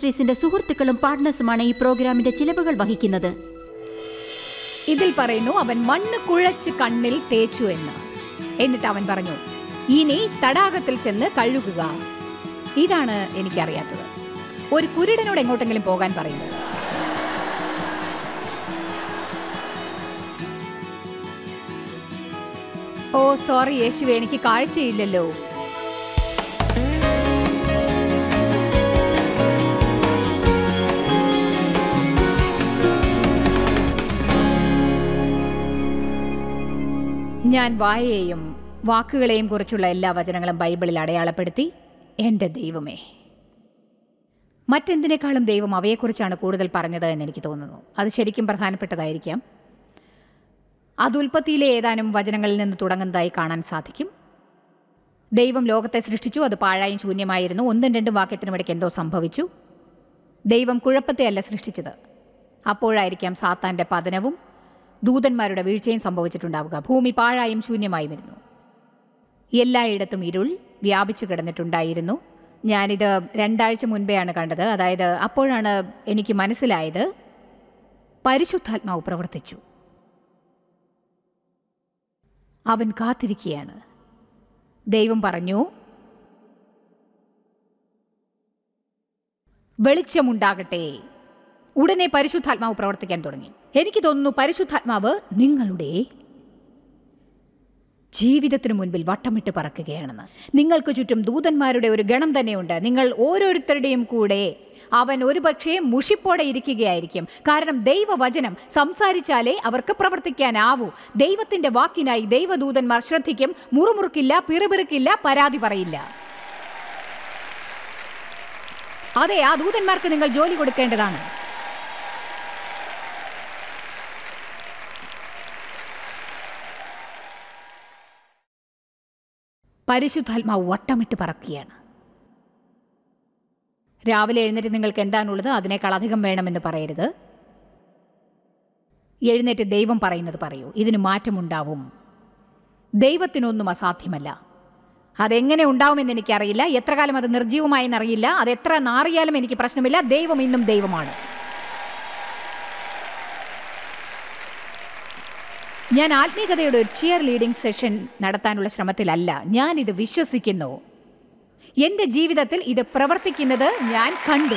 മിനിസ്ട്രീസിന്റെ സുഹൃത്തുക്കളും പാർട്ട്നേഴ്സുമാണ് ഈ പ്രോഗ്രാമിന്റെ ചിലവുകൾ വഹിക്കുന്നത് ഇതിൽ പറയുന്നു അവൻ മണ്ണ് കുഴച്ച് കണ്ണിൽ തേച്ചു എന്ന് എന്നിട്ട് അവൻ പറഞ്ഞു ഇനി തടാകത്തിൽ ചെന്ന് കഴുകുക ഇതാണ് എനിക്കറിയാത്തത് ഒരു കുരുടനോട് എങ്ങോട്ടെങ്കിലും പോകാൻ പറയുന്നത് ഓ സോറി യേശുവെ എനിക്ക് കാഴ്ചയില്ലല്ലോ ഞാൻ വായയെയും വാക്കുകളെയും കുറിച്ചുള്ള എല്ലാ വചനങ്ങളും ബൈബിളിൽ അടയാളപ്പെടുത്തി എൻ്റെ ദൈവമേ മറ്റെന്തിനേക്കാളും ദൈവം അവയെക്കുറിച്ചാണ് കൂടുതൽ പറഞ്ഞത് എന്ന് എനിക്ക് തോന്നുന്നു അത് ശരിക്കും പ്രധാനപ്പെട്ടതായിരിക്കാം അത് ഉൽപ്പത്തിയിലെ ഏതാനും വചനങ്ങളിൽ നിന്ന് തുടങ്ങുന്നതായി കാണാൻ സാധിക്കും ദൈവം ലോകത്തെ സൃഷ്ടിച്ചു അത് പാഴായും ശൂന്യമായിരുന്നു ഒന്നും രണ്ടും വാക്യത്തിനും ഇടയ്ക്ക് എന്തോ സംഭവിച്ചു ദൈവം കുഴപ്പത്തെയല്ല സൃഷ്ടിച്ചത് അപ്പോഴായിരിക്കാം സാത്താൻ്റെ പതനവും ദൂതന്മാരുടെ വീഴ്ചയും സംഭവിച്ചിട്ടുണ്ടാവുക ഭൂമി പാഴായും ശൂന്യമായും ഇരുന്നു എല്ലായിടത്തും ഇരുൾ വ്യാപിച്ചു കിടന്നിട്ടുണ്ടായിരുന്നു ഞാനിത് രണ്ടാഴ്ച മുൻപെയാണ് കണ്ടത് അതായത് അപ്പോഴാണ് എനിക്ക് മനസ്സിലായത് പരിശുദ്ധാത്മാവ് പ്രവർത്തിച്ചു അവൻ കാത്തിരിക്കുകയാണ് ദൈവം പറഞ്ഞു വെളിച്ചമുണ്ടാകട്ടെ ഉടനെ പരിശുദ്ധാത്മാവ് പ്രവർത്തിക്കാൻ തുടങ്ങി എനിക്ക് തോന്നുന്നു പരിശുദ്ധാത്മാവ് നിങ്ങളുടെ ജീവിതത്തിനു മുൻപിൽ വട്ടമിട്ട് പറക്കുകയാണെന്ന് നിങ്ങൾക്ക് ചുറ്റും ദൂതന്മാരുടെ ഒരു ഗണം തന്നെയുണ്ട് നിങ്ങൾ ഓരോരുത്തരുടെയും കൂടെ അവൻ ഒരുപക്ഷേ മുഷിപ്പോടെ ഇരിക്കുകയായിരിക്കും കാരണം ദൈവവചനം സംസാരിച്ചാലേ അവർക്ക് പ്രവർത്തിക്കാനാവൂ ദൈവത്തിന്റെ വാക്കിനായി ദൈവദൂതന്മാർ ശ്രദ്ധിക്കും മുറുമുറുക്കില്ല പിറുപിറുക്കില്ല പരാതി പറയില്ല അതെ ആ ദൂതന്മാർക്ക് നിങ്ങൾ ജോലി കൊടുക്കേണ്ടതാണ് പരിശുദ്ധാത്മാവ് വട്ടമിട്ട് പറക്കുകയാണ് രാവിലെ എഴുന്നേറ്റ് നിങ്ങൾക്ക് എന്താണുള്ളത് അതിനേക്കാൾ അധികം വേണമെന്ന് പറയരുത് എഴുന്നേറ്റ് ദൈവം പറയുന്നത് പറയൂ ഇതിന് മാറ്റമുണ്ടാവും ദൈവത്തിനൊന്നും അസാധ്യമല്ല അതെങ്ങനെ ഉണ്ടാവുമെന്ന് എനിക്കറിയില്ല എത്ര കാലം അത് നിർജീവമായി എന്നറിയില്ല അത് എത്ര നാറിയാലും എനിക്ക് പ്രശ്നമില്ല ദൈവം ഇന്നും ദൈവമാണ് ഞാൻ ആത്മീയതയുടെ ഒരു ചിയർ ലീഡിംഗ് സെഷൻ നടത്താനുള്ള ശ്രമത്തിലല്ല ഞാൻ ഇത് വിശ്വസിക്കുന്നു എൻ്റെ ജീവിതത്തിൽ ഇത് പ്രവർത്തിക്കുന്നത് ഞാൻ കണ്ടു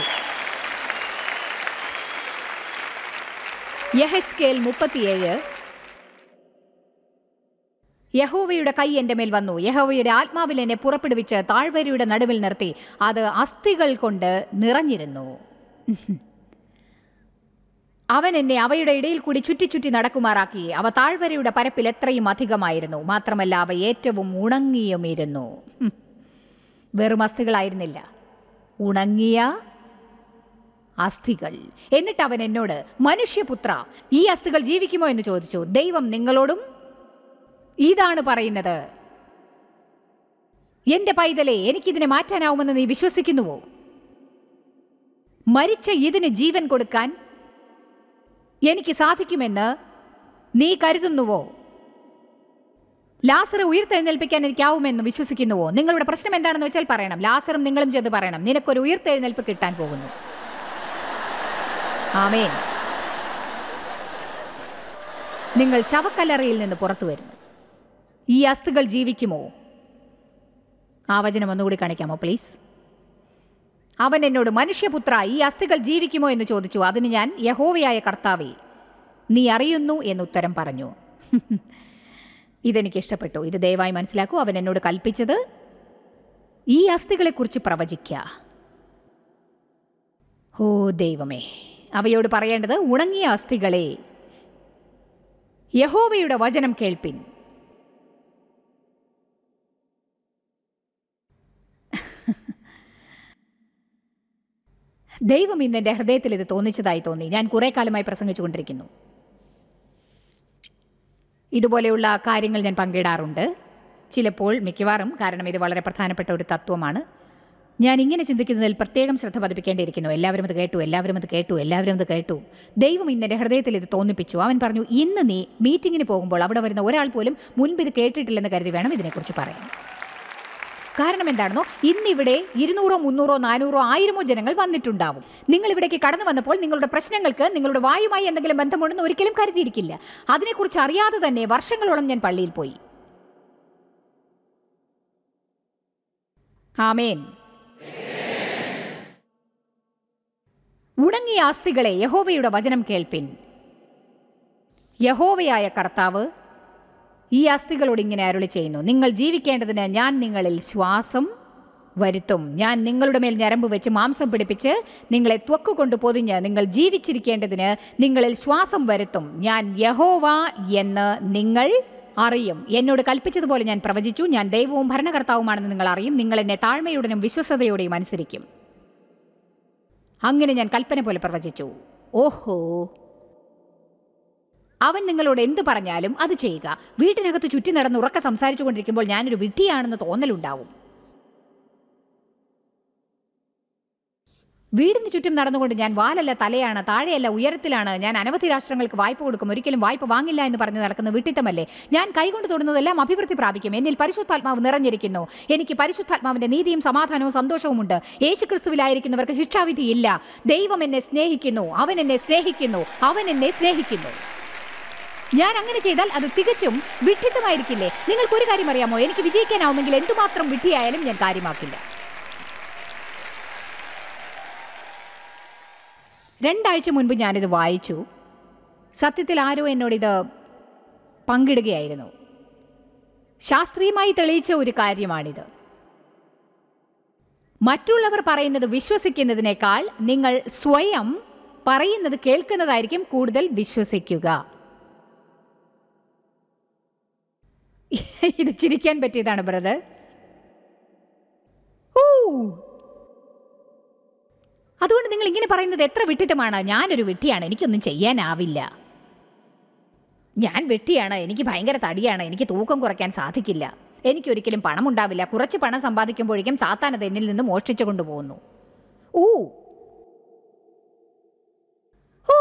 യഹസ്കേൽ മുപ്പത്തിയേഴ് യഹോവയുടെ കൈ എൻ്റെ മേൽ വന്നു യഹോവയുടെ ആത്മാവിൽ എന്നെ പുറപ്പെടുവിച്ച് താഴ്വരയുടെ നടുവിൽ നിർത്തി അത് അസ്ഥികൾ കൊണ്ട് നിറഞ്ഞിരുന്നു അവൻ എന്നെ അവയുടെ ഇടയിൽ കൂടി ചുറ്റി ചുറ്റി നടക്കുമാറാക്കി അവ താഴ്വരയുടെ പരപ്പിൽ എത്രയും അധികമായിരുന്നു മാത്രമല്ല അവ ഏറ്റവും ഉണങ്ങിയുമിരുന്നു ഹും. വെറും അസ്ഥികളായിരുന്നില്ല ഉണങ്ങിയ അസ്ഥികൾ എന്നിട്ട് അവൻ എന്നോട് മനുഷ്യപുത്ര ഈ അസ്ഥികൾ ജീവിക്കുമോ എന്ന് ചോദിച്ചു ദൈവം നിങ്ങളോടും ഇതാണ് പറയുന്നത് എന്റെ പൈതലെ എനിക്കിതിനെ മാറ്റാനാവുമെന്ന് നീ വിശ്വസിക്കുന്നുവോ മരിച്ച ഇതിന് ജീവൻ കൊടുക്കാൻ എനിക്ക് സാധിക്കുമെന്ന് നീ കരുതുന്നുവോ ലാസർ ഉയർത്തെഴുന്നേൽപ്പിക്കാൻ എനിക്കാവുമെന്ന് വിശ്വസിക്കുന്നുവോ നിങ്ങളുടെ പ്രശ്നം എന്താണെന്ന് വെച്ചാൽ പറയണം ലാസറും നിങ്ങളും ചെയ്ത് പറയണം നിനക്കൊരു ഉയർത്തെഴുന്നേൽപ്പ് കിട്ടാൻ പോകുന്നു ആമേൻ നിങ്ങൾ ശവക്കല്ലറയിൽ നിന്ന് പുറത്തു വരുന്നു ഈ അസ്ഥികൾ ജീവിക്കുമോ ആ വചനം ഒന്നുകൂടി കാണിക്കാമോ പ്ലീസ് അവൻ എന്നോട് മനുഷ്യപുത്ര ഈ അസ്ഥികൾ ജീവിക്കുമോ എന്ന് ചോദിച്ചു അതിന് ഞാൻ യഹോവയായ കർത്താവേ നീ അറിയുന്നു എന്ന് ഉത്തരം പറഞ്ഞു ഇതെനിക്ക് ഇഷ്ടപ്പെട്ടു ഇത് ദയവായി മനസ്സിലാക്കൂ അവൻ എന്നോട് കൽപ്പിച്ചത് ഈ അസ്ഥികളെക്കുറിച്ച് പ്രവചിക്ക ഓ ദൈവമേ അവയോട് പറയേണ്ടത് ഉണങ്ങിയ അസ്ഥികളെ യഹോവയുടെ വചനം കേൾപ്പിൻ ദൈവം ഇന്ന് എൻ്റെ ഹൃദയത്തിൽ ഇത് തോന്നിച്ചതായി തോന്നി ഞാൻ കുറേ കാലമായി പ്രസംഗിച്ചുകൊണ്ടിരിക്കുന്നു ഇതുപോലെയുള്ള കാര്യങ്ങൾ ഞാൻ പങ്കിടാറുണ്ട് ചിലപ്പോൾ മിക്കവാറും കാരണം ഇത് വളരെ പ്രധാനപ്പെട്ട ഒരു തത്വമാണ് ഞാൻ ഇങ്ങനെ ചിന്തിക്കുന്നതിൽ പ്രത്യേകം ശ്രദ്ധ പതിപ്പിക്കേണ്ടിയിരിക്കുന്നു എല്ലാവരും ഇത് കേട്ടു എല്ലാവരും ഇത് കേട്ടു എല്ലാവരും ഇത് കേട്ടു ദൈവം ഇന്ന് എൻ്റെ ഹൃദയത്തിൽ ഇത് തോന്നിപ്പിച്ചു അവൻ പറഞ്ഞു ഇന്ന് നീ മീറ്റിങ്ങിന് പോകുമ്പോൾ അവിടെ വരുന്ന ഒരാൾ പോലും മുൻപ് ഇത് കേട്ടിട്ടില്ലെന്ന് കരുതി വേണം ഇതിനെക്കുറിച്ച് പറയാൻ കാരണം എന്താണെന്നോ ഇന്നിവിടെ ഇരുന്നൂറോ മുന്നൂറോ നാനൂറോ ആയിരമോ ജനങ്ങൾ വന്നിട്ടുണ്ടാവും നിങ്ങൾ ഇവിടേക്ക് കടന്നു വന്നപ്പോൾ നിങ്ങളുടെ പ്രശ്നങ്ങൾക്ക് നിങ്ങളുടെ വായുമായി എന്തെങ്കിലും ബന്ധമുണ്ടെന്ന് ഒരിക്കലും കരുതിയിരിക്കില്ല അതിനെക്കുറിച്ച് അറിയാതെ തന്നെ വർഷങ്ങളോളം ഞാൻ പള്ളിയിൽ പോയി ആമേൻ ഉണങ്ങിയ ആസ്തികളെ യഹോവയുടെ വചനം കേൾപ്പിൻ യഹോവയായ കർത്താവ് ഈ അസ്ഥികളോട് ഇങ്ങനെ അരുളി ചെയ്യുന്നു നിങ്ങൾ ജീവിക്കേണ്ടതിന് ഞാൻ നിങ്ങളിൽ ശ്വാസം വരുത്തും ഞാൻ നിങ്ങളുടെ മേൽ ഞരമ്പ് വെച്ച് മാംസം പിടിപ്പിച്ച് നിങ്ങളെ ത്വക്ക് കൊണ്ട് പൊതിഞ്ഞ് നിങ്ങൾ ജീവിച്ചിരിക്കേണ്ടതിന് നിങ്ങളിൽ ശ്വാസം വരുത്തും ഞാൻ യഹോവ എന്ന് നിങ്ങൾ അറിയും എന്നോട് കൽപ്പിച്ചതുപോലെ ഞാൻ പ്രവചിച്ചു ഞാൻ ദൈവവും ഭരണകർത്താവുമാണെന്ന് നിങ്ങൾ അറിയും നിങ്ങൾ എന്നെ താഴ്മയുടനും വിശ്വസതയോടെയും അനുസരിക്കും അങ്ങനെ ഞാൻ കൽപ്പന പോലെ പ്രവചിച്ചു ഓഹോ അവൻ നിങ്ങളോട് എന്ത് പറഞ്ഞാലും അത് ചെയ്യുക വീട്ടിനകത്ത് ചുറ്റി നടന്ന് ഉറക്കെ സംസാരിച്ചു കൊണ്ടിരിക്കുമ്പോൾ ഞാനൊരു വിഡ്ഢിയാണെന്ന് തോന്നലുണ്ടാവും വീടിന് ചുറ്റും നടന്നുകൊണ്ട് ഞാൻ വാലല്ല തലയാണ് താഴെയല്ല ഉയരത്തിലാണ് ഞാൻ അനവധി രാഷ്ട്രങ്ങൾക്ക് വായ്പ കൊടുക്കും ഒരിക്കലും വായ്പ വാങ്ങില്ല എന്ന് പറഞ്ഞ് നടക്കുന്ന വിട്ടിത്തമല്ലേ ഞാൻ കൈകൊണ്ട് തൊടുന്നതെല്ലാം അഭിവൃദ്ധി പ്രാപിക്കും എന്നിൽ പരിശുദ്ധാത്മാവ് നിറഞ്ഞിരിക്കുന്നു എനിക്ക് പരിശുദ്ധാത്മാവിന്റെ നീതിയും സമാധാനവും സന്തോഷവും ഉണ്ട് യേശുക്രിസ്തുവിലായിരിക്കുന്നവർക്ക് ശിക്ഷാവിധിയില്ല ദൈവം എന്നെ സ്നേഹിക്കുന്നു അവൻ എന്നെ സ്നേഹിക്കുന്നു അവൻ എന്നെ സ്നേഹിക്കുന്നു ഞാൻ അങ്ങനെ ചെയ്താൽ അത് തികച്ചും വിഡ്ഢിത്തമായിരിക്കില്ലേ നിങ്ങൾക്ക് ഒരു കാര്യം അറിയാമോ എനിക്ക് വിജയിക്കാനാവുമെങ്കിൽ എന്തുമാത്രം വിഡ്ഢിയായാലും ഞാൻ കാര്യമാക്കില്ല രണ്ടാഴ്ച മുൻപ് ഞാനിത് വായിച്ചു സത്യത്തിൽ ആരോ എന്നോടിത് പങ്കിടുകയായിരുന്നു ശാസ്ത്രീയമായി തെളിയിച്ച ഒരു കാര്യമാണിത് മറ്റുള്ളവർ പറയുന്നത് വിശ്വസിക്കുന്നതിനേക്കാൾ നിങ്ങൾ സ്വയം പറയുന്നത് കേൾക്കുന്നതായിരിക്കും കൂടുതൽ വിശ്വസിക്കുക ഇത് ചിരിക്കാൻ പറ്റിയതാണ് ബ്രദർ ഊ അതുകൊണ്ട് നിങ്ങൾ ഇങ്ങനെ പറയുന്നത് എത്ര വിട്ടിട്ടുമാണ് ഞാനൊരു വിട്ടിയാണ് എനിക്കൊന്നും ചെയ്യാനാവില്ല ഞാൻ വെട്ടിയാണ് എനിക്ക് ഭയങ്കര തടിയാണ് എനിക്ക് തൂക്കം കുറയ്ക്കാൻ സാധിക്കില്ല എനിക്കൊരിക്കലും പണം ഉണ്ടാവില്ല കുറച്ച് പണം സമ്പാദിക്കുമ്പോഴേക്കും സാത്താൻ അത് എന്നിൽ നിന്ന് മോഷ്ടിച്ചു കൊണ്ടുപോകുന്നു ഊ ഊ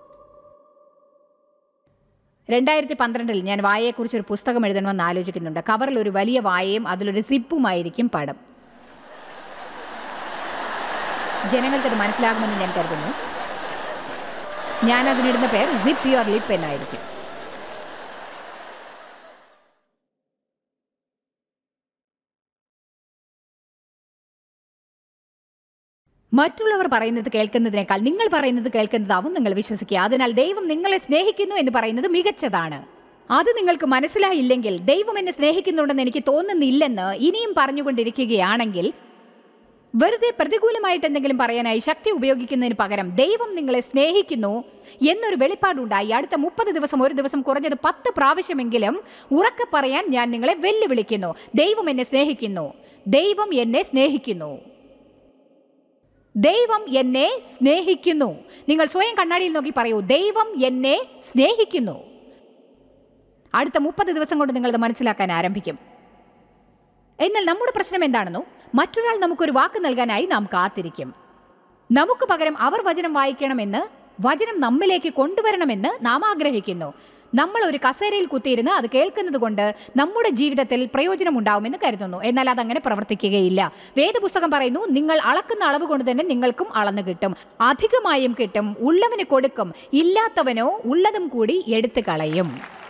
രണ്ടായിരത്തി പന്ത്രണ്ടിൽ ഞാൻ വായയെക്കുറിച്ച് ഒരു പുസ്തകം എഴുതണമെന്ന് ആലോചിക്കുന്നുണ്ട് കവറിൽ ഒരു വലിയ വായയും അതിലൊരു സിപ്പുമായിരിക്കും പടം ജനങ്ങൾക്കത് മനസ്സിലാകുമെന്ന് ഞാൻ കരുതുന്നു ഞാൻ അതിനിടുന്ന പേർ സിപ്പ് യുവർ ലിപ്പ് എന്നായിരിക്കും മറ്റുള്ളവർ പറയുന്നത് കേൾക്കുന്നതിനേക്കാൾ നിങ്ങൾ പറയുന്നത് കേൾക്കുന്നതാവും നിങ്ങൾ വിശ്വസിക്കുക അതിനാൽ ദൈവം നിങ്ങളെ സ്നേഹിക്കുന്നു എന്ന് പറയുന്നത് മികച്ചതാണ് അത് നിങ്ങൾക്ക് മനസ്സിലായില്ലെങ്കിൽ ദൈവം എന്നെ സ്നേഹിക്കുന്നുണ്ടെന്ന് എനിക്ക് തോന്നുന്നില്ലെന്ന് ഇനിയും പറഞ്ഞുകൊണ്ടിരിക്കുകയാണെങ്കിൽ വെറുതെ പ്രതികൂലമായിട്ട് എന്തെങ്കിലും പറയാനായി ശക്തി ഉപയോഗിക്കുന്നതിന് പകരം ദൈവം നിങ്ങളെ സ്നേഹിക്കുന്നു എന്നൊരു വെളിപ്പാടുണ്ടായി അടുത്ത മുപ്പത് ദിവസം ഒരു ദിവസം കുറഞ്ഞത് പത്ത് പ്രാവശ്യമെങ്കിലും ഉറക്കെ പറയാൻ ഞാൻ നിങ്ങളെ വെല്ലുവിളിക്കുന്നു ദൈവം എന്നെ സ്നേഹിക്കുന്നു ദൈവം എന്നെ സ്നേഹിക്കുന്നു ദൈവം എന്നെ സ്നേഹിക്കുന്നു നിങ്ങൾ സ്വയം കണ്ണാടിയിൽ നോക്കി പറയൂ ദൈവം എന്നെ സ്നേഹിക്കുന്നു അടുത്ത മുപ്പത് ദിവസം കൊണ്ട് നിങ്ങളത് മനസ്സിലാക്കാൻ ആരംഭിക്കും എന്നാൽ നമ്മുടെ പ്രശ്നം എന്താണെന്നോ മറ്റൊരാൾ നമുക്കൊരു വാക്ക് നൽകാനായി നാം കാത്തിരിക്കും നമുക്ക് പകരം അവർ വചനം വായിക്കണമെന്ന് വചനം നമ്മിലേക്ക് കൊണ്ടുവരണമെന്ന് നാം ആഗ്രഹിക്കുന്നു നമ്മൾ ഒരു കസേരയിൽ കുത്തിയിരുന്ന് അത് കേൾക്കുന്നത് കൊണ്ട് നമ്മുടെ ജീവിതത്തിൽ പ്രയോജനമുണ്ടാവുമെന്ന് കരുതുന്നു എന്നാൽ അതങ്ങനെ പ്രവർത്തിക്കുകയില്ല വേദപുസ്തകം പറയുന്നു നിങ്ങൾ അളക്കുന്ന അളവ് കൊണ്ട് തന്നെ നിങ്ങൾക്കും അളന്നു കിട്ടും അധികമായും കിട്ടും ഉള്ളവന് കൊടുക്കും ഇല്ലാത്തവനോ ഉള്ളതും കൂടി എടുത്തു കളയും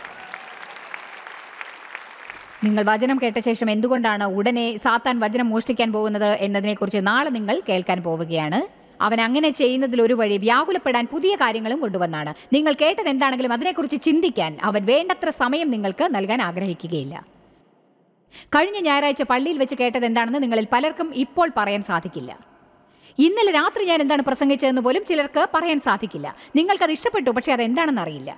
നിങ്ങൾ വചനം കേട്ട ശേഷം എന്തുകൊണ്ടാണ് ഉടനെ സാത്താൻ വചനം മോഷ്ടിക്കാൻ പോകുന്നത് എന്നതിനെക്കുറിച്ച് നാളെ നിങ്ങൾ കേൾക്കാൻ പോവുകയാണ് അവൻ അങ്ങനെ ചെയ്യുന്നതിൽ ഒരു വഴി വ്യാകുലപ്പെടാൻ പുതിയ കാര്യങ്ങളും കൊണ്ടുവന്നാണ് നിങ്ങൾ കേട്ടത് എന്താണെങ്കിലും അതിനെക്കുറിച്ച് ചിന്തിക്കാൻ അവൻ വേണ്ടത്ര സമയം നിങ്ങൾക്ക് നൽകാൻ ആഗ്രഹിക്കുകയില്ല കഴിഞ്ഞ ഞായറാഴ്ച പള്ളിയിൽ വെച്ച് കേട്ടത് എന്താണെന്ന് നിങ്ങളിൽ പലർക്കും ഇപ്പോൾ പറയാൻ സാധിക്കില്ല ഇന്നലെ രാത്രി ഞാൻ എന്താണ് പ്രസംഗിച്ചതെന്ന് പോലും ചിലർക്ക് പറയാൻ സാധിക്കില്ല നിങ്ങൾക്കത് ഇഷ്ടപ്പെട്ടു പക്ഷേ അത് എന്താണെന്ന് അറിയില്ല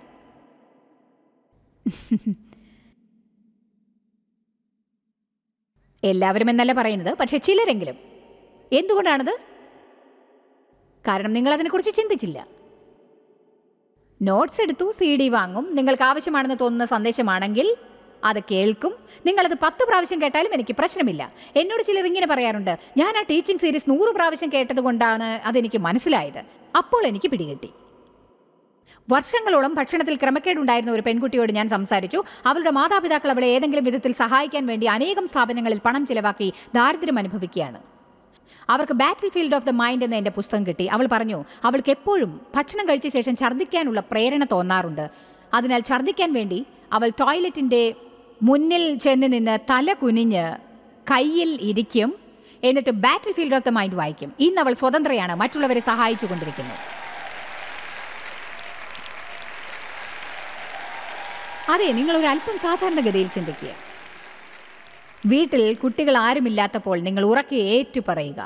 എല്ലാവരും എന്നല്ല പറയുന്നത് പക്ഷെ ചിലരെങ്കിലും എന്തുകൊണ്ടാണത് കാരണം നിങ്ങൾ അതിനെക്കുറിച്ച് ചിന്തിച്ചില്ല നോട്ട്സ് എടുത്തു സി ഡി വാങ്ങും നിങ്ങൾക്ക് ആവശ്യമാണെന്ന് തോന്നുന്ന സന്ദേശമാണെങ്കിൽ അത് കേൾക്കും നിങ്ങളത് പത്ത് പ്രാവശ്യം കേട്ടാലും എനിക്ക് പ്രശ്നമില്ല എന്നോട് ചിലർ ഇങ്ങനെ പറയാറുണ്ട് ഞാൻ ആ ടീച്ചിങ് സീരീസ് നൂറ് പ്രാവശ്യം കേട്ടത് കൊണ്ടാണ് അതെനിക്ക് മനസ്സിലായത് അപ്പോൾ എനിക്ക് പിടികിട്ടി വർഷങ്ങളോളം ഭക്ഷണത്തിൽ ക്രമക്കേടുണ്ടായിരുന്ന ഒരു പെൺകുട്ടിയോട് ഞാൻ സംസാരിച്ചു അവളുടെ മാതാപിതാക്കൾ അവളെ ഏതെങ്കിലും വിധത്തിൽ സഹായിക്കാൻ വേണ്ടി അനേകം സ്ഥാപനങ്ങളിൽ പണം ചിലവാക്കി ദാരിദ്ര്യം അനുഭവിക്കുകയാണ് അവർക്ക് battlefield of the mind എന്ന എൻ്റെ പുസ്തകം കിട്ടി അവൾ പറഞ്ഞു അവൾക്ക് എപ്പോഴും ഭക്ഷണം കഴിച്ച ശേഷം ഛർദ്ദിക്കാനുള്ള പ്രേരണ തോന്നാറുണ്ട് അതിനാൽ ഛർദ്ദിക്കാൻ വേണ്ടി അവൾ ടോയ്ലറ്റിൻ്റെ മുന്നിൽ ചെന്ന് നിന്ന് തല കുനിഞ്ഞ് കയ്യിൽ ഇരിക്കും എന്നിട്ട് battlefield of the mind വായിക്കും ഇന്ന് അവൾ സ്വതന്ത്രയാണ് മറ്റുള്ളവരെ സഹായിച്ചു കൊണ്ടിരിക്കുന്നു അതെ നിങ്ങൾ ഒരു അല്പം സാധാരണഗതിയിൽ ചിന്തിക്കുക വീട്ടിൽ കുട്ടികൾ ആരുമില്ലാത്തപ്പോൾ നിങ്ങൾ ഉറക്കെ ഏറ്റു പറയുക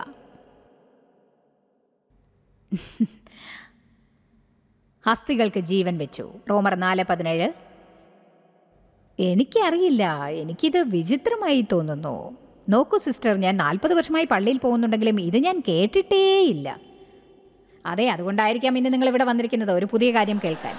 ഹസ്തികൾക്ക് ജീവൻ വെച്ചു റോമർ നാല് പതിനേഴ് എനിക്കറിയില്ല എനിക്കിത് വിചിത്രമായി തോന്നുന്നു നോക്കൂ സിസ്റ്റർ ഞാൻ നാൽപ്പത് വർഷമായി പള്ളിയിൽ പോകുന്നുണ്ടെങ്കിലും ഇത് ഞാൻ കേട്ടിട്ടേയില്ല അതെ അതുകൊണ്ടായിരിക്കാം ഇന്ന് നിങ്ങൾ ഇവിടെ വന്നിരിക്കുന്നത് ഒരു പുതിയ കാര്യം കേൾക്കാൻ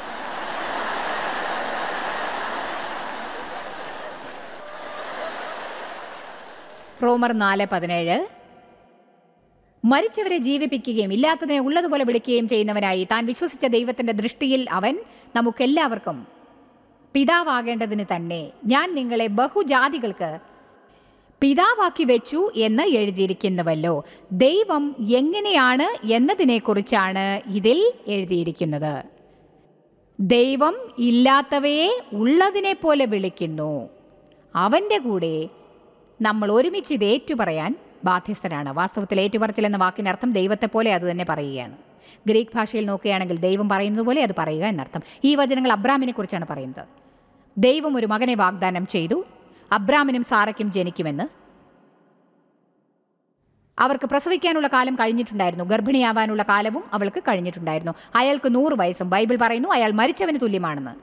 റോമർ നാല് പതിനേഴ് മരിച്ചവരെ ജീവിപ്പിക്കുകയും ഇല്ലാത്തതിനെ ഉള്ളതുപോലെ വിളിക്കുകയും ചെയ്യുന്നവനായി താൻ വിശ്വസിച്ച ദൈവത്തിന്റെ ദൃഷ്ടിയിൽ അവൻ നമുക്കെല്ലാവർക്കും പിതാവാകേണ്ടതിന് തന്നെ ഞാൻ നിങ്ങളെ ബഹുജാതികൾക്ക് പിതാവാക്കി വെച്ചു എന്ന് എഴുതിയിരിക്കുന്നുവല്ലോ ദൈവം എങ്ങനെയാണ് എന്നതിനെക്കുറിച്ചാണ് ഇതിൽ എഴുതിയിരിക്കുന്നത് ദൈവം ഇല്ലാത്തവയെ ഉള്ളതിനെ പോലെ വിളിക്കുന്നു അവൻ്റെ കൂടെ നമ്മൾ ഒരുമിച്ച് ഇത് ഏറ്റുപറയാൻ ബാധ്യസ്ഥരാണ് വാസ്തവത്തിൽ ഏറ്റുപറച്ചിൽ എന്ന വാക്കിനർത്ഥം ദൈവത്തെ പോലെ അത് തന്നെ പറയുകയാണ് ഗ്രീക്ക് ഭാഷയിൽ നോക്കുകയാണെങ്കിൽ ദൈവം പറയുന്നത് പോലെ അത് പറയുക എന്നർത്ഥം ഈ വചനങ്ങൾ അബ്രാമിനെ കുറിച്ചാണ് പറയുന്നത് ദൈവം ഒരു മകനെ വാഗ്ദാനം ചെയ്തു അബ്രാമിനും സാറയ്ക്കും ജനിക്കുമെന്ന് അവർക്ക് പ്രസവിക്കാനുള്ള കാലം കഴിഞ്ഞിട്ടുണ്ടായിരുന്നു ഗർഭിണിയാവാനുള്ള കാലവും അവൾക്ക് കഴിഞ്ഞിട്ടുണ്ടായിരുന്നു അയാൾക്ക് നൂറ് വയസ്സും ബൈബിൾ പറയുന്നു അയാൾ മരിച്ചവന് തുല്യമാണെന്ന്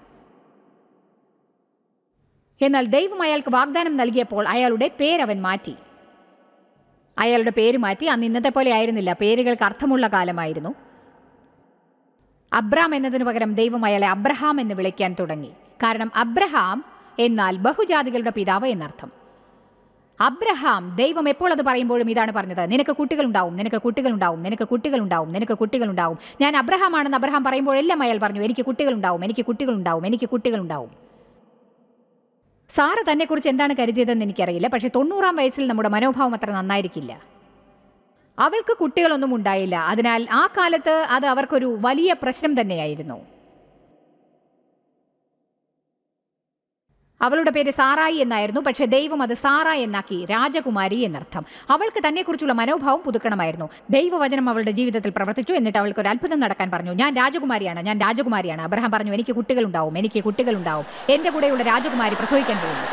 എന്നാൽ ദൈവം അയാൾക്ക് വാഗ്ദാനം നൽകിയപ്പോൾ അയാളുടെ പേരവൻ മാറ്റി അയാളുടെ പേര് മാറ്റി അന്ന് ഇന്നത്തെ പോലെ ആയിരുന്നില്ല പേരുകൾക്ക് അർത്ഥമുള്ള കാലമായിരുന്നു അബ്രാം എന്നതിനു പകരം ദൈവം അയാളെ അബ്രഹാം എന്ന് വിളിക്കാൻ തുടങ്ങി കാരണം അബ്രഹാം എന്നാൽ ബഹുജാതികളുടെ പിതാവ് എന്നർത്ഥം അബ്രഹാം ദൈവം എപ്പോൾ അത് പറയുമ്പോഴും ഇതാണ് പറഞ്ഞത് നിനക്ക് കുട്ടികളുണ്ടാവും നിനക്ക് കുട്ടികളുണ്ടാവും നിനക്ക് കുട്ടികളുണ്ടാവും നിനക്ക് കുട്ടികളുണ്ടാവും ഞാൻ അബ്രഹാമാണെന്ന് അബ്രഹാം പറയുമ്പോഴെല്ലാം അയാൾ പറഞ്ഞു എനിക്ക് കുട്ടികളുണ്ടാവും എനിക്ക് കുട്ടികളുണ്ടാവും എനിക്ക് കുട്ടികളുണ്ടാവും സാറ തന്നെക്കുറിച്ച് എന്താണ് കരുതിയതെന്ന് എനിക്കറിയില്ല പക്ഷേ തൊണ്ണൂറാം വയസ്സിൽ നമ്മുടെ മനോഭാവം അത്ര നന്നായിരിക്കില്ല അവൾക്ക് കുട്ടികളൊന്നും ഉണ്ടായില്ല അതിനാൽ ആ കാലത്ത് അത് അവർക്കൊരു വലിയ പ്രശ്നം തന്നെയായിരുന്നു അവളുടെ പേര് സാറായി എന്നായിരുന്നു പക്ഷേ ദൈവം അത് സാറ എന്നാക്കി രാജകുമാരി എന്നർത്ഥം അവൾക്ക് തന്നെക്കുറിച്ചുള്ള മനോഭാവം പുതുക്കണമായിരുന്നു ദൈവവചനം അവളുടെ ജീവിതത്തിൽ പ്രവർത്തിച്ചു എന്നിട്ട് അവൾക്ക് ഒരു അത്ഭുതം നടക്കാൻ പറഞ്ഞു ഞാൻ രാജകുമാരിയാണ് ഞാൻ രാജകുമാരിയാണ് അബ്രഹാം പറഞ്ഞു എനിക്ക് കുട്ടികളുണ്ടാവും എനിക്ക് കുട്ടികളുണ്ടാവും എൻ്റെ കൂടെയുള്ള രാജകുമാരി പ്രസവിക്കാൻ പോകുന്നു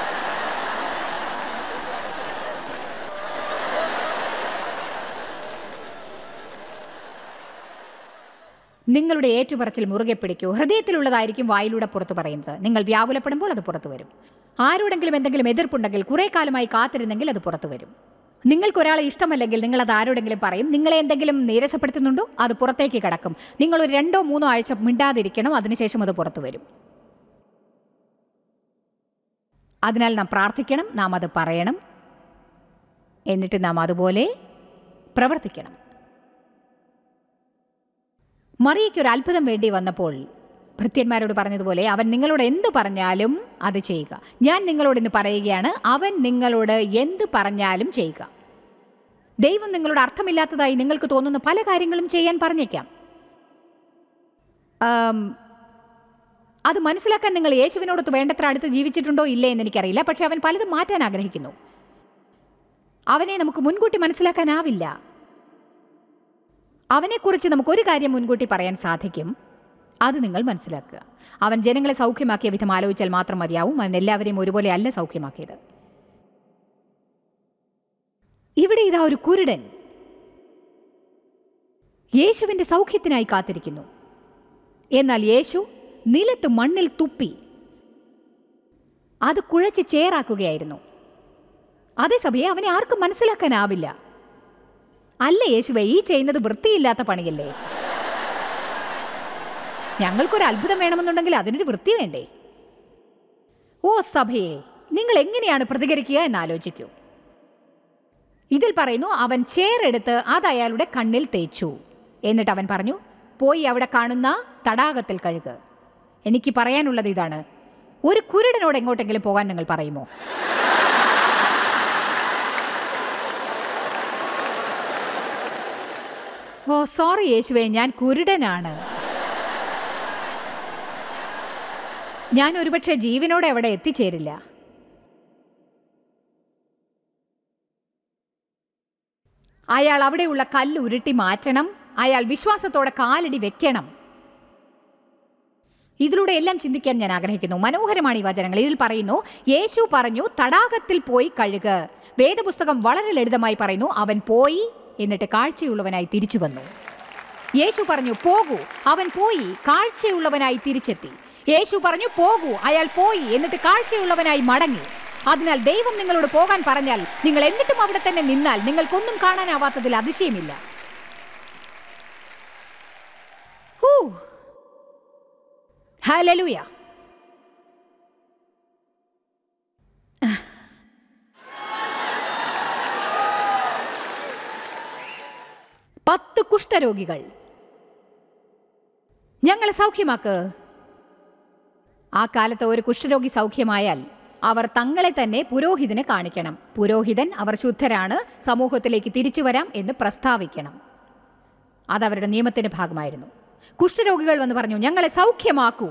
നിങ്ങളുടെ ഏറ്റുപറച്ചിൽ മുറുകെ പിടിക്കൂ ഹൃദയത്തിലുള്ളതായിരിക്കും വായിലൂടെ പുറത്തു പറയുന്നത് നിങ്ങൾ വ്യാകുലപ്പെടുമ്പോൾ അത് പുറത്തു വരും ആരോടെങ്കിലും എന്തെങ്കിലും എതിർപ്പുണ്ടെങ്കിൽ കുറേ കാലമായി കാത്തിരുന്നെങ്കിൽ അത് പുറത്തു വരും നിങ്ങൾക്ക് ഒരാളെ ഇഷ്ടമല്ലെങ്കിൽ നിങ്ങൾ അത് ആരോടെങ്കിലും പറയും നിങ്ങളെ എന്തെങ്കിലും നീരസപ്പെടുത്തുന്നുണ്ടോ അത് പുറത്തേക്ക് കിടക്കും നിങ്ങൾ ഒരു രണ്ടോ മൂന്നോ ആഴ്ച മിണ്ടാതിരിക്കണം അതിനുശേഷം അത് പുറത്തു വരും അതിനാൽ നാം പ്രാർത്ഥിക്കണം നാം അത് പറയണം എന്നിട്ട് നാം അതുപോലെ പ്രവർത്തിക്കണം മറിയയ്ക്ക് ഒരു അത്ഭുതം വേണ്ടി വന്നപ്പോൾ ഭൃത്യന്മാരോട് പറഞ്ഞതുപോലെ അവൻ നിങ്ങളോട് എന്തു പറഞ്ഞാലും അത് ചെയ്യുക ഞാൻ നിങ്ങളോട് ഇന്ന് പറയുകയാണ് അവൻ നിങ്ങളോട് എന്ത് പറഞ്ഞാലും ചെയ്യുക ദൈവം നിങ്ങളോട് അർത്ഥമില്ലാത്തതായി നിങ്ങൾക്ക് തോന്നുന്ന പല കാര്യങ്ങളും ചെയ്യാൻ പറഞ്ഞേക്കാം ആം, അത് മനസ്സിലാക്കാൻ നിങ്ങൾ യേശുവിനോടൊത്ത് വേണ്ടത്ര അടുത്ത് ജീവിച്ചിട്ടുണ്ടോ ഇല്ലേ എന്ന് എനിക്കറിയില്ല പക്ഷെ അവൻ പലതും മാറ്റാൻ ആഗ്രഹിക്കുന്നു അവനെ നമുക്ക് മുൻകൂട്ടി മനസ്സിലാക്കാനാവില്ല അവനെക്കുറിച്ച് നമുക്ക് ഒരു കാര്യം മുൻകൂട്ടി പറയാൻ സാധിക്കും അത് നിങ്ങൾ മനസ്സിലാക്കുക അവൻ ജനങ്ങളെ സൗഖ്യമാക്കിയ വിധം ആലോചിച്ചാൽ മാത്രം മതിയാവും അവൻ എല്ലാവരെയും ഒരുപോലെ അല്ല സൗഖ്യമാക്കിയത് ഇവിടെ ഇതാ ഒരു കുരുടൻ യേശുവിന്റെ സൗഖ്യത്തിനായി കാത്തിരിക്കുന്നു എന്നാൽ യേശു നിലത്ത് മണ്ണിൽ തുപ്പി അത് കുഴച്ച് ചേറാക്കുകയായിരുന്നു അതേസമയം അവനെ ആർക്കും മനസ്സിലാക്കാനാവില്ല അല്ല യേശുവെ ഈ ചെയ്യുന്നത് വൃത്തിയില്ലാത്ത പണിയല്ലേ ഞങ്ങൾക്കൊരു അത്ഭുതം വേണമെന്നുണ്ടെങ്കിൽ അതിനൊരു വൃത്തി വേണ്ടേ ഓ സഭയെ നിങ്ങൾ എങ്ങനെയാണ് പ്രതികരിക്കുക എന്ന് ആലോചിക്കൂ ഇതിൽ പറയുന്നു അവൻ ചേറെടുത്ത് അത് അയാളുടെ കണ്ണിൽ തേച്ചു എന്നിട്ട് അവൻ പറഞ്ഞു പോയി അവിടെ കാണുന്ന തടാകത്തിൽ കഴുക എനിക്ക് പറയാനുള്ളത് ഇതാണ് ഒരു കുരുടനോട് എങ്ങോട്ടെങ്കിലും പോകാൻ നിങ്ങൾ പറയുമോ ഓ സോറി യേശുവേ ഞാൻ കുരുടനാണ് ഞാൻ ഒരുപക്ഷെ ജീവനോടെ അവിടെ എത്തിച്ചേരില്ല അയാൾ അവിടെയുള്ള കല്ല് ഉരുട്ടി മാറ്റണം അയാൾ വിശ്വാസത്തോടെ കാലടി വെക്കണം ഇതിലൂടെ എല്ലാം ചിന്തിക്കാൻ ഞാൻ ആഗ്രഹിക്കുന്നു മനോഹരമാണ് ഈ വചനങ്ങൾ ഇതിൽ പറയുന്നു യേശു പറഞ്ഞു തടാകത്തിൽ പോയി കഴുക വേദപുസ്തകം വളരെ ലളിതമായി പറയുന്നു അവൻ പോയി എന്നിട്ട് കാഴ്ചയുള്ളവനായി തിരിച്ചു വന്നു യേശു പറഞ്ഞു പോകൂ അവൻ പോയി കാഴ്ചയുള്ളവനായി തിരിച്ചെത്തി യേശു പറഞ്ഞു പോകൂ അയാൾ പോയി എന്നിട്ട് കാഴ്ചയുള്ളവനായി മടങ്ങി അതിനാൽ ദൈവം നിങ്ങളോട് പോകാൻ പറഞ്ഞാൽ നിങ്ങൾ എന്നിട്ടും അവിടെ തന്നെ നിന്നാൽ നിങ്ങൾക്കൊന്നും കാണാനാവാത്തതിൽ അതിശയമില്ല ഹൂ ഹല്ലേലൂയ പത്ത് കുഷ്ഠരോഗികൾ ഞങ്ങളെ സൗഖ്യമാക്ക് ആ കാലത്ത് ഒരു കുഷ്ഠരോഗി സൗഖ്യമായാൽ അവർ തങ്ങളെ തന്നെ പുരോഹിതന് കാണിക്കണം പുരോഹിതൻ അവർ ശുദ്ധരാണ് സമൂഹത്തിലേക്ക് തിരിച്ചു വരാം എന്ന് പ്രസ്താവിക്കണം അതവരുടെ നിയമത്തിന്റെ ഭാഗമായിരുന്നു കുഷ്ഠരോഗികൾ വന്ന് പറഞ്ഞു ഞങ്ങളെ സൗഖ്യമാക്കൂ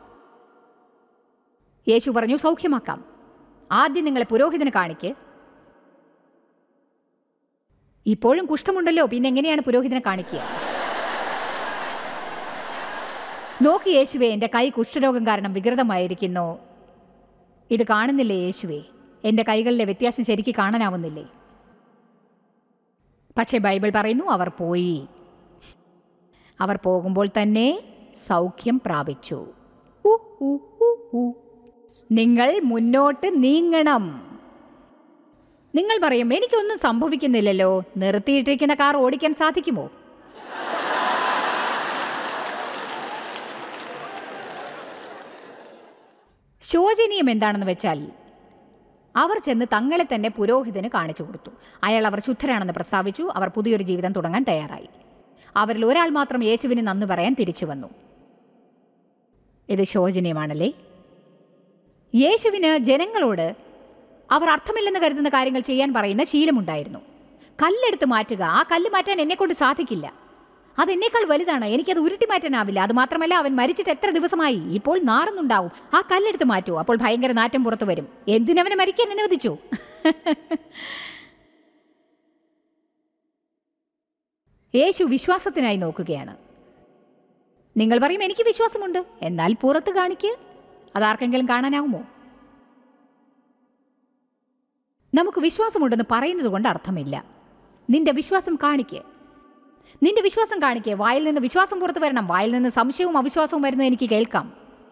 യേശു പറഞ്ഞു സൗഖ്യമാക്കാം ആദ്യം നിങ്ങളെ പുരോഹിതന് കാണിക്ക് ഇപ്പോഴും കുഷ്ഠമുണ്ടല്ലോ പിന്നെ എങ്ങനെയാണ് പുരോഹിതനെ കാണിക്കുക നോക്കി യേശുവേ എൻ്റെ കൈ കുഷ്ഠരോഗം കാരണം വികൃതമായിരിക്കുന്നു ഇത് കാണുന്നില്ലേ യേശുവേ എൻ്റെ കൈകളിലെ വ്യത്യാസം ശരിക്ക് കാണാനാവുന്നില്ലേ പക്ഷേ ബൈബിൾ പറയുന്നു അവർ പോയി അവർ പോകുമ്പോൾ തന്നെ സൗഖ്യം പ്രാപിച്ചു ഉ, ഉ, ഉ, ഉ. നിങ്ങൾ മുന്നോട്ട് നീങ്ങണം നിങ്ങൾ പറയും എനിക്കൊന്നും സംഭവിക്കുന്നില്ലല്ലോ നിർത്തിയിട്ടിരിക്കുന്ന കാർ ഓടിക്കാൻ സാധിക്കുമോ ശോചനീയം എന്താണെന്ന് വെച്ചാൽ അവർ ചെന്ന് തങ്ങളെ തന്നെ പുരോഹിതന് കാണിച്ചു കൊടുത്തു അയാൾ അവർ ശുദ്ധരാണെന്ന് പ്രസ്താവിച്ചു അവർ പുതിയൊരു ജീവിതം തുടങ്ങാൻ തയ്യാറായി അവരിൽ ഒരാൾ മാത്രം യേശുവിന് നന്ദി പറയാൻ തിരിച്ചു വന്നു ഇത് ശോചനീയമാണല്ലേ യേശുവിന് ജനങ്ങളോട് അവർ അർത്ഥമില്ലെന്ന് കരുതുന്ന കാര്യങ്ങൾ ചെയ്യാൻ പറയുന്ന ശീലമുണ്ടായിരുന്നു കല്ലെടുത്ത് മാറ്റുക ആ കല്ല് മാറ്റാൻ എന്നെക്കൊണ്ട് സാധിക്കില്ല അത് എന്നേക്കാൾ വലുതാണ് എനിക്കത് ഉരുട്ടി മാറ്റാനാവില്ല അത് മാത്രമല്ല അവൻ മരിച്ചിട്ട് എത്ര ദിവസമായി ഇപ്പോൾ നാറുന്നുണ്ടാവും ആ കല്ലെടുത്ത് മാറ്റൂ അപ്പോൾ ഭയങ്കര നാറ്റം പുറത്തു വരും എന്തിനവനെ മരിക്കാൻ അനുവദിച്ചു യേശു വിശ്വാസത്തിനായി നോക്കുകയാണ് നിങ്ങൾ പറയും എനിക്ക് വിശ്വാസമുണ്ട് എന്നാൽ പുറത്ത് കാണിക്ക് അതാർക്കെങ്കിലും കാണാനാവുമോ നമുക്ക് വിശ്വാസമുണ്ടെന്ന് പറയുന്നത് കൊണ്ട് അർത്ഥമില്ല നിന്റെ വിശ്വാസം കാണിക്ക് നിന്റെ വിശ്വാസം കാണിക്ക് വായിൽ നിന്ന് വിശ്വാസം പുറത്തു വരണം വായിൽ നിന്ന് സംശയവും അവിശ്വാസവും വരുന്നത് എനിക്ക് കേൾക്കാം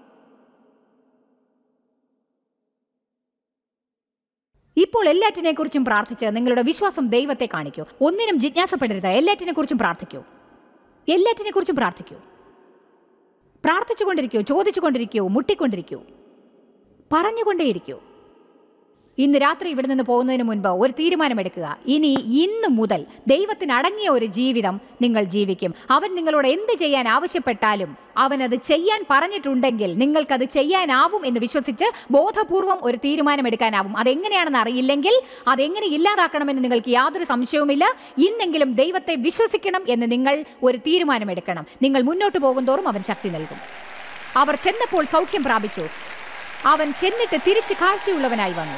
ഇപ്പോൾ എല്ലാറ്റിനെക്കുറിച്ചും പ്രാർത്ഥിച്ച് നിങ്ങളുടെ വിശ്വാസം ദൈവത്തെ കാണിക്കൂ ഒന്നിനും ജിജ്ഞാസപ്പെടരുത് എല്ലാറ്റിനെക്കുറിച്ചും പ്രാർത്ഥിക്കൂ എല്ലാറ്റിനെക്കുറിച്ചും പ്രാർത്ഥിക്കൂ പ്രാർത്ഥിച്ചുകൊണ്ടിരിക്കൂ ചോദിച്ചുകൊണ്ടിരിക്കൂ മുട്ടിക്കൊണ്ടിരിക്കൂ പറഞ്ഞുകൊണ്ടേയിരിക്കൂ ഇന്ന് രാത്രി ഇവിടെ നിന്ന് പോകുന്നതിന് മുൻപ് ഒരു തീരുമാനമെടുക്കുക ഇനി ഇന്നു മുതൽ ദൈവത്തിന് അടങ്ങിയ ഒരു ജീവിതം നിങ്ങൾ ജീവിക്കും അവൻ നിങ്ങളോട് എന്ത് ചെയ്യാൻ ആവശ്യപ്പെട്ടാലും അവൻ അത് ചെയ്യാൻ പറഞ്ഞിട്ടുണ്ടെങ്കിൽ നിങ്ങൾക്കത് ചെയ്യാനാവും എന്ന് വിശ്വസിച്ച് ബോധപൂർവം ഒരു തീരുമാനമെടുക്കാനാവും അതെങ്ങനെയാണെന്ന് അറിയില്ലെങ്കിൽ അതെങ്ങനെ ഇല്ലാതാക്കണമെന്ന് നിങ്ങൾക്ക് യാതൊരു സംശയവുമില്ല ഇന്നെങ്കിലും ദൈവത്തെ വിശ്വസിക്കണം എന്ന് നിങ്ങൾ ഒരു തീരുമാനമെടുക്കണം നിങ്ങൾ മുന്നോട്ട് പോകുന്തോറും അവൻ ശക്തി നൽകും അവർ ചെന്നപ്പോൾ സൗഖ്യം പ്രാപിച്ചു അവൻ ചെന്നിട്ട് തിരിച്ച് കാഴ്ചയുള്ളവനായി വന്നു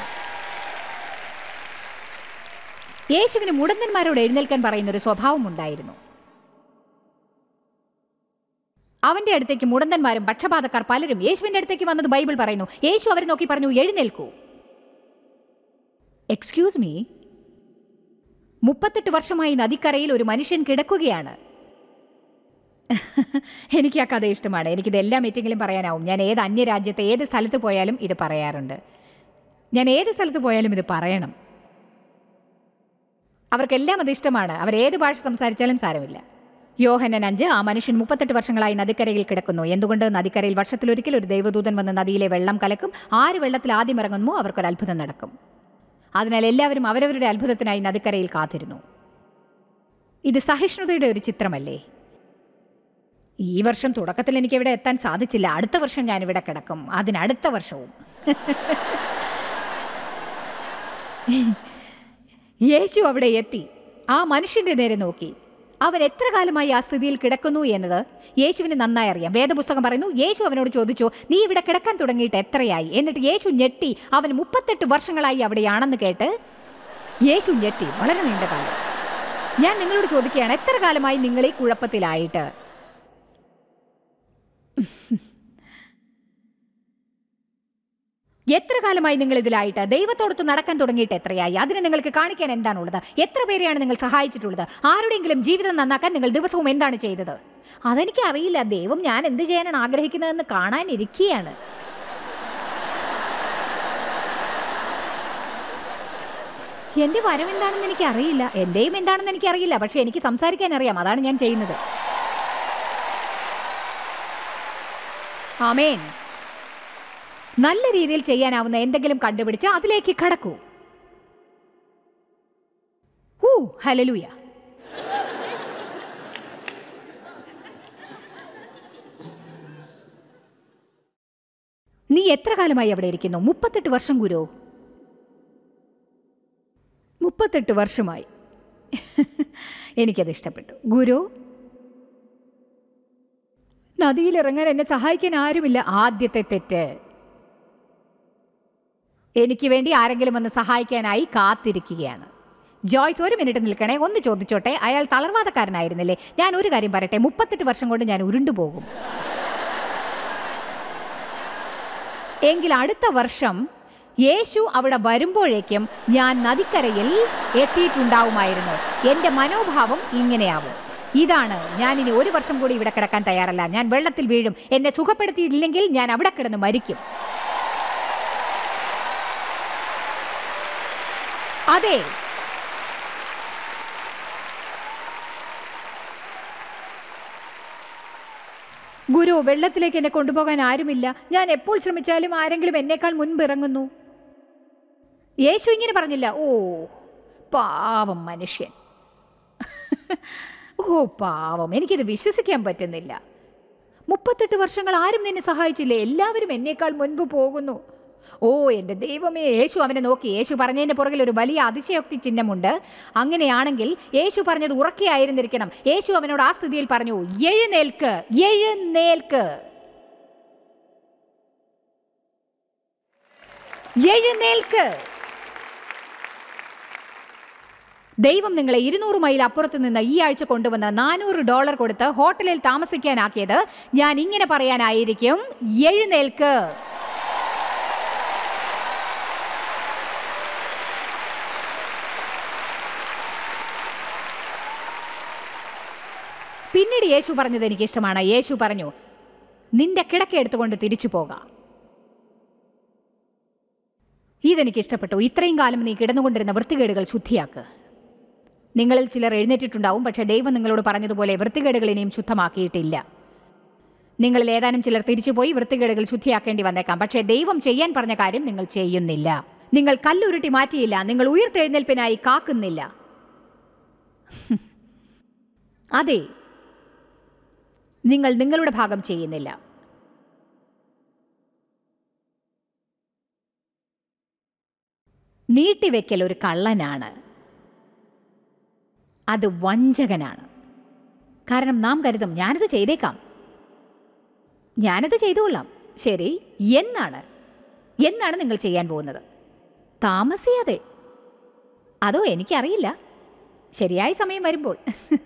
യേശുവിന് മുടന്തന്മാരോട് എഴുന്നേൽക്കാൻ പറയുന്ന ഒരു സ്വഭാവം ഉണ്ടായിരുന്നു അവന്റെ അടുത്തേക്ക് മുടന്തന്മാരും പക്ഷപാതക്കാർ പലരും യേശുവിന്റെ അടുത്തേക്ക് വന്നത് ബൈബിൾ പറയുന്നു യേശു അവരെ നോക്കി പറഞ്ഞു എഴുന്നേൽക്കൂ എക്സ്ക്യൂസ് മീ മുപ്പത്തെട്ട് വർഷമായി നദിക്കരയിൽ ഒരു മനുഷ്യൻ കിടക്കുകയാണ് എനിക്ക് ആ കഥ ഇഷ്ടമാണ് എനിക്കിത് എല്ലാ മീറ്റിങ്ങിലും പറയാനാവും ഞാൻ ഏത് അന്യരാജ്യത്തെ ഏത് സ്ഥലത്ത് പോയാലും ഇത് പറയാറുണ്ട് ഞാൻ ഏത് സ്ഥലത്ത് പോയാലും ഇത് പറയണം അവർക്കെല്ലാം അത് ഇഷ്ടമാണ് അവർ ഏത് ഭാഷ സംസാരിച്ചാലും സാരമില്ല യോഹനൻ അഞ്ച് ആ മനുഷ്യൻ മുപ്പത്തെട്ട് വർഷങ്ങളായി നദിക്കരയിൽ കിടക്കുന്നു എന്തുകൊണ്ട് നദിക്കരയിൽ വർഷത്തിലൊരിക്കൽ ഒരു ദൈവദൂതൻ വന്ന് നദിയിലെ വെള്ളം കലക്കും ആര് വെള്ളത്തിൽ ആദ്യം ഇറങ്ങുന്നു അവർക്കൊരു അത്ഭുതം നടക്കും അതിനാൽ എല്ലാവരും അവരവരുടെ അത്ഭുതത്തിനായി നദിക്കരയിൽ കാത്തിരുന്നു ഇത് സഹിഷ്ണുതയുടെ ഒരു ചിത്രമല്ലേ ഈ വർഷം തുടക്കത്തിൽ എനിക്ക് ഇവിടെ എത്താൻ സാധിച്ചില്ല അടുത്ത വർഷം ഞാൻ ഇവിടെ കിടക്കും അതിനടുത്ത വർഷവും യേശു അവിടെ എത്തി ആ മനുഷ്യന്റെ നേരെ നോക്കി അവൻ എത്ര കാലമായി ആ സ്ഥിതിയിൽ കിടക്കുന്നു എന്നത് യേശുവിന് നന്നായി അറിയാം വേദപുസ്തകം പറയുന്നു യേശു അവനോട് ചോദിച്ചു നീ ഇവിടെ കിടക്കാൻ തുടങ്ങിയിട്ട് എത്രയായി എന്നിട്ട് യേശു ഞെട്ടി അവൻ മുപ്പത്തെട്ട് വർഷങ്ങളായി അവിടെയാണെന്ന് കേട്ട് യേശു ഞെട്ടി വളരെ നീണ്ട കാലം ഞാൻ നിങ്ങളോട് ചോദിക്കുകയാണ് എത്ര കാലമായി നിങ്ങൾ ഈ കുഴപ്പത്തിലായിട്ട് എത്ര കാലമായി നിങ്ങൾ ഇതിലായിട്ട് ദൈവത്തോടൊത്ത് നടക്കാൻ തുടങ്ങിയിട്ട് എത്രയായി അതിന് നിങ്ങൾക്ക് കാണിക്കാൻ എന്താണുള്ളത് എത്ര പേരെയാണ് നിങ്ങൾ സഹായിച്ചിട്ടുള്ളത് ആരുടെയെങ്കിലും ജീവിതം നന്നാക്കാൻ നിങ്ങൾ ദിവസവും എന്താണ് ചെയ്തത് അതെനിക്ക് അറിയില്ല ദൈവം ഞാൻ എന്ത് ചെയ്യാനാണ് ആഗ്രഹിക്കുന്നതെന്ന് കാണാനിരിക്കുകയാണ് എന്റെ വരം എന്താണെന്ന് എനിക്ക് അറിയില്ല എന്റെയും എന്താണെന്ന് എനിക്ക് അറിയില്ല പക്ഷെ എനിക്ക് സംസാരിക്കാൻ അറിയാം അതാണ് ഞാൻ ചെയ്യുന്നത് ആമേൻ നല്ല രീതിയിൽ ചെയ്യാനാവുന്ന എന്തെങ്കിലും കണ്ടുപിടിച്ച് അതിലേക്ക് കടക്കൂ ഊ ഹലലൂയ നീ എത്ര കാലമായി അവിടെ ഇരിക്കുന്നു മുപ്പത്തെട്ട് വർഷം ഗുരു മുപ്പത്തെട്ട് വർഷമായി എനിക്കത് ഇഷ്ടപ്പെട്ടു ഗുരു നദിയിലിറങ്ങാൻ എന്നെ സഹായിക്കാൻ ആരുമില്ല ആദ്യത്തെ തെറ്റ് എനിക്ക് വേണ്ടി ആരെങ്കിലും വന്ന് സഹായിക്കാനായി കാത്തിരിക്കുകയാണ് ജോയ്സ് ഒരു മിനിറ്റ് നിൽക്കണേ ഒന്ന് ചോദിച്ചോട്ടെ അയാൾ തളർവാദക്കാരനായിരുന്നില്ലേ ഞാൻ ഒരു കാര്യം പറയട്ടെ മുപ്പത്തെട്ട് വർഷം കൊണ്ട് ഞാൻ ഉരുണ്ടുപോകും എങ്കിൽ അടുത്ത വർഷം യേശു അവിടെ വരുമ്പോഴേക്കും ഞാൻ നദിക്കരയിൽ എത്തിയിട്ടുണ്ടാവുമായിരുന്നു എൻ്റെ മനോഭാവം ഇങ്ങനെയാവും ഇതാണ് ഞാൻ ഇനി ഒരു വർഷം കൂടി ഇവിടെ കിടക്കാൻ തയ്യാറല്ല ഞാൻ വെള്ളത്തിൽ വീഴും എന്നെ സുഖപ്പെടുത്തിയിട്ടില്ലെങ്കിൽ ഞാൻ അവിടെ കിടന്ന് മരിക്കും അതെ ഗുരു വെള്ളത്തിലേക്ക് എന്നെ കൊണ്ടുപോകാൻ ആരുമില്ല ഞാൻ എപ്പോൾ ശ്രമിച്ചാലും ആരെങ്കിലും എന്നേക്കാൾ മുൻപ് ഇറങ്ങുന്നു യേശു ഇങ്ങനെ പറഞ്ഞില്ല ഓ പാവം മനുഷ്യൻ ഓ പാവം എനിക്കിത് വിശ്വസിക്കാൻ പറ്റുന്നില്ല മുപ്പത്തെട്ട് വർഷങ്ങൾ ആരും നിന്നെ സഹായിച്ചില്ലേ എല്ലാവരും എന്നേക്കാൾ മുൻപ് പോകുന്നു ഓ എൻ്റെ ദൈവമേ യേശു അവനെ നോക്കി യേശു പറഞ്ഞതിൻ്റെ പുറകിൽ ഒരു വലിയ അതിശയോക്തി ചിഹ്നമുണ്ട് അങ്ങനെയാണെങ്കിൽ യേശു പറഞ്ഞത് ഉറക്കെയായിരുന്നിരിക്കണം യേശു അവനോട് ആ സ്ഥിതിയിൽ പറഞ്ഞു എഴുന്നേൽക്ക് എഴുന്നേൽക്ക് എഴുന്നേൽക്ക് ദൈവം നിങ്ങളെ ഇരുന്നൂറ് മൈൽ അപ്പുറത്ത് നിന്ന് ഈ ആഴ്ച കൊണ്ടുവന്ന് നാനൂറ് ഡോളർ കൊടുത്ത് ഹോട്ടലിൽ താമസിക്കാനാക്കിയത് ഞാൻ ഇങ്ങനെ പറയാനായിരിക്കും എഴുന്നേൽക്ക് പിന്നീട് യേശു പറഞ്ഞത് എനിക്ക് ഇഷ്ടമാണ് യേശു പറഞ്ഞു നിന്റെ കിടക്ക എടുത്തുകൊണ്ട് തിരിച്ചു പോകാം ഇതെനിക്ക് ഇഷ്ടപ്പെട്ടു ഇത്രയും കാലം നീ കിടന്നുകൊണ്ടിരുന്ന വൃത്തികേടുകൾ ശുദ്ധിയാക്ക് നിങ്ങളിൽ ചിലർ എഴുന്നേറ്റിട്ടുണ്ടാവും പക്ഷേ ദൈവം നിങ്ങളോട് പറഞ്ഞതുപോലെ വൃത്തികേടുകൾ ഇനിയും ശുദ്ധമാക്കിയിട്ടില്ല നിങ്ങളിൽ ഏതാനും ചിലർ തിരിച്ചുപോയി വൃത്തികേടുകൾ ശുദ്ധിയാക്കേണ്ടി വന്നേക്കാം പക്ഷേ ദൈവം ചെയ്യാൻ പറഞ്ഞ കാര്യം നിങ്ങൾ ചെയ്യുന്നില്ല നിങ്ങൾ കല്ലുരുട്ടി മാറ്റിയില്ല നിങ്ങൾ ഉയർത്തെഴുന്നേൽപ്പിനായി കാക്കുന്നില്ല അതെ നിങ്ങൾ നിങ്ങളുടെ ഭാഗം ചെയ്യുന്നില്ല നീട്ടിവെക്കൽ ഒരു കള്ളനാണ് അത് വഞ്ചകനാണ് കാരണം നാം കരുതും ഞാനത് ചെയ്തേക്കാം ഞാനത് ചെയ്തുകൊള്ളാം ശരി എന്നാണ് എന്നാണ് നിങ്ങൾ ചെയ്യാൻ പോകുന്നത് താമസിയാതെ അതോ എനിക്കറിയില്ല ശരിയായ സമയം വരുമ്പോൾ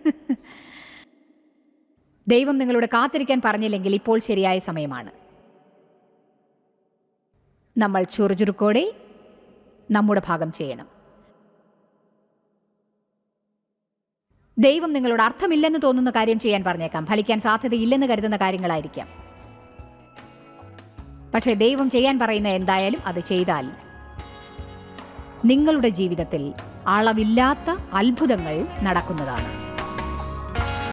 ദൈവം നിങ്ങളോട് കാത്തിരിക്കാൻ പറഞ്ഞില്ലെങ്കിൽ ഇപ്പോൾ ശരിയായ സമയമാണ് നമ്മൾ ചുറുചുറുക്കോടെ നമ്മുടെ ഭാഗം ചെയ്യണം ദൈവം നിങ്ങളോട് അർത്ഥമില്ലെന്ന് തോന്നുന്ന കാര്യം ചെയ്യാൻ പറഞ്ഞേക്കാം ഫലിക്കാൻ സാധ്യതയില്ലെന്ന് കരുതുന്ന കാര്യങ്ങളായിരിക്കാം പക്ഷേ ദൈവം ചെയ്യാൻ പറയുന്ന എന്തായാലും അത് ചെയ്താൽ നിങ്ങളുടെ ജീവിതത്തിൽ അളവില്ലാത്ത അത്ഭുതങ്ങൾ നടക്കുന്നതാണ്